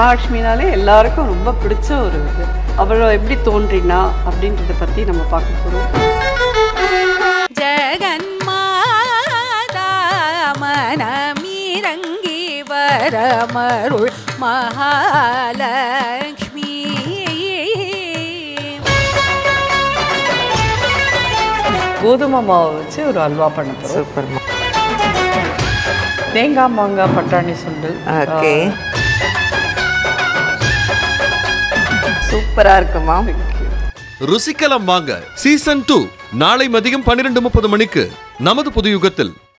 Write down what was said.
மகாலட்சுமினாலே எல்லாருக்கும் ரொம்ப பிடிச்ச ஒரு இது அவளை எப்படி தோன்றினா அப்படின்றத பற்றி நம்ம பார்க்க போகிறோம் ஜெகன்மாதா மனமிரங்கி வரமருள் மகாலட்சுமி கோதுமை மாவை வச்சு ஒரு அல்வா பண்ண போகிறோம் சூப்பர்மா தேங்காய் மாங்காய் பட்டாணி சுண்டல் ஓகே சூப்பரா இருக்குமா ருசிக்கலாம் வாங்க சீசன் டூ நாளை மதியம் பன்னிரண்டு முப்பது மணிக்கு நமது புது யுகத்தில்